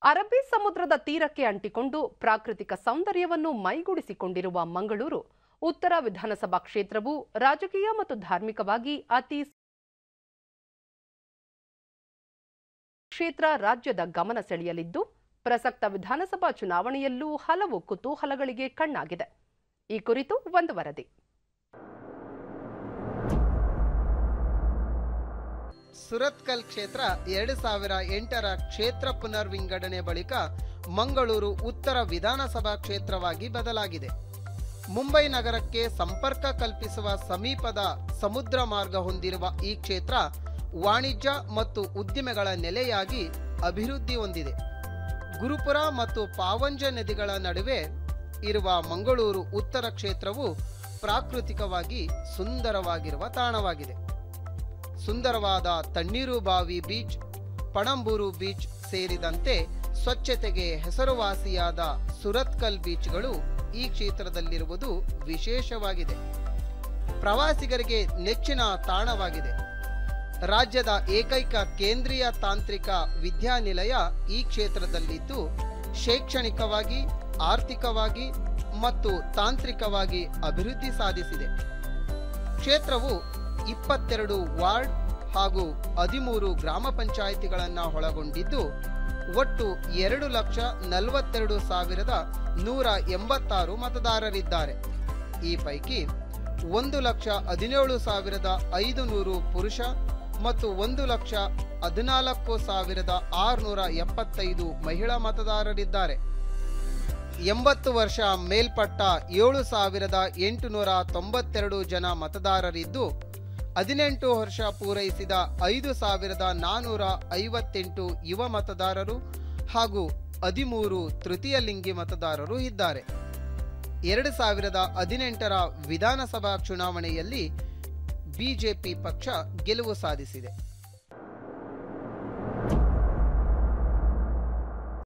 ಅರಬ್ಬಿ ಸಮುದ್ರದ ತೀರಕ್ಕೆ ಅಂಟಿಕೊಂಡು ಪ್ರಾಕೃತಿಕ ಸೌಂದರ್ಯವನ್ನು ಮೈಗೂಡಿಸಿಕೊಂಡಿರುವ ಮಂಗಳೂರು ಉತ್ತರ ವಿಧಾನಸಭಾ ಕ್ಷೇತ್ರವು ರಾಜಕೀಯ ಮತ್ತು ಧಾರ್ಮಿಕವಾಗಿ ಅತಿ ಕ್ಷೇತ್ರ ರಾಜ್ಯದ ಗಮನ ಸೆಳೆಯಲಿದ್ದು ಪ್ರಸಕ್ತ ವಿಧಾನಸಭಾ ಚುನಾವಣೆಯಲ್ಲೂ ಹಲವು ಕುತೂಹಲಗಳಿಗೆ ಕಣ್ಣಾಗಿದೆ ಈ ಕುರಿತು ಒಂದು ವರದಿ ಸುರತ್ಕಲ್ ಕ್ಷೇತ್ರ ಎರಡು ಸಾವಿರ ಎಂಟರ ಕ್ಷೇತ್ರ ಪುನರ್ವಿಂಗಡಣೆ ಬಳಿಕ ಮಂಗಳೂರು ಉತ್ತರ ವಿಧಾನಸಭಾ ಕ್ಷೇತ್ರವಾಗಿ ಬದಲಾಗಿದೆ ಮುಂಬೈ ನಗರಕ್ಕೆ ಸಂಪರ್ಕ ಕಲ್ಪಿಸುವ ಸಮೀಪದ ಸಮುದ್ರ ಮಾರ್ಗ ಹೊಂದಿರುವ ಈ ಕ್ಷೇತ್ರ ವಾಣಿಜ್ಯ ಮತ್ತು ಉದ್ದಿಮೆಗಳ ನೆಲೆಯಾಗಿ ಅಭಿವೃದ್ಧಿ ಹೊಂದಿದೆ ಗುರುಪುರ ಮತ್ತು ಪಾವಂಜ ನದಿಗಳ ನಡುವೆ ಇರುವ ಮಂಗಳೂರು ಉತ್ತರ ಕ್ಷೇತ್ರವು ಪ್ರಾಕೃತಿಕವಾಗಿ ಸುಂದರವಾಗಿರುವ ತಾಣವಾಗಿದೆ ಸುಂದರವಾದ ತಣ್ಣೀರು ಬಾವಿ ಬೀಚ್ ಪಣಂಬೂರು ಬೀಚ್ ಸೇರಿದಂತೆ ಸ್ವಚ್ಛತೆಗೆ ಹೆಸರುವಾಸಿಯಾದ ಸುರತ್ಕಲ್ ಬೀಚ್ಗಳು ಈ ಕ್ಷೇತ್ರದಲ್ಲಿರುವುದು ವಿಶೇಷವಾಗಿದೆ ಪ್ರವಾಸಿಗರಿಗೆ ನೆಚ್ಚಿನ ತಾಣವಾಗಿದೆ ರಾಜ್ಯದ ಏಕೈಕ ಕೇಂದ್ರೀಯ ತಾಂತ್ರಿಕ ವಿದ್ಯಾನಿಲಯ ಈ ಕ್ಷೇತ್ರದಲ್ಲಿದ್ದು ಶೈಕ್ಷಣಿಕವಾಗಿ ಆರ್ಥಿಕವಾಗಿ ಮತ್ತು ತಾಂತ್ರಿಕವಾಗಿ ಅಭಿವೃದ್ಧಿ ಸಾಧಿಸಿದೆ ಕ್ಷೇತ್ರವು ಇಪ್ಪತ್ತೆರಡು ವಾರ್ಡ್ ಹಾಗೂ ಹದಿಮೂರು ಗ್ರಾಮ ಪಂಚಾಯಿತಿಗಳನ್ನು ಒಳಗೊಂಡಿದ್ದು ಒಟ್ಟು ಎರಡು ಲಕ್ಷ ನಲವತ್ತೆರಡು ಸಾವಿರದ ನೂರ ಎಂಬತ್ತಾರು ಮತದಾರರಿದ್ದಾರೆ ಈ ಪೈಕಿ ಒಂದು ಲಕ್ಷ ಹದಿನೇಳು ಸಾವಿರದ ಐದು ನೂರು ಪುರುಷ ಮತ್ತು ಒಂದು ಲಕ್ಷ ಹದಿನಾಲ್ಕು ಸಾವಿರದ ಆರುನೂರ ಎಪ್ಪತ್ತೈದು ಮಹಿಳಾ ಮತದಾರರಿದ್ದಾರೆ ಎಂಬತ್ತು ವರ್ಷ ಮೇಲ್ಪಟ್ಟ ಏಳು ಸಾವಿರದ ಎಂಟುನೂರ ತೊಂಬತ್ತೆರಡು ಜನ ಮತದಾರರಿದ್ದು ಹದಿನೆಂಟು ವರ್ಷ ಪೂರೈಸಿದ ಐದು ಸಾವಿರದ ನಾನ್ನೂರ ಐವತ್ತೆಂಟು ಯುವ ಮತದಾರರು ಹಾಗೂ ಹದಿಮೂರು ತೃತೀಯ ಲಿಂಗಿ ಮತದಾರರು ಇದ್ದಾರೆ ಎರಡು ಸಾವಿರದ ಹದಿನೆಂಟರ ವಿಧಾನಸಭಾ ಚುನಾವಣೆಯಲ್ಲಿ ಬಿಜೆಪಿ ಪಕ್ಷ ಗೆಲುವು ಸಾಧಿಸಿದೆ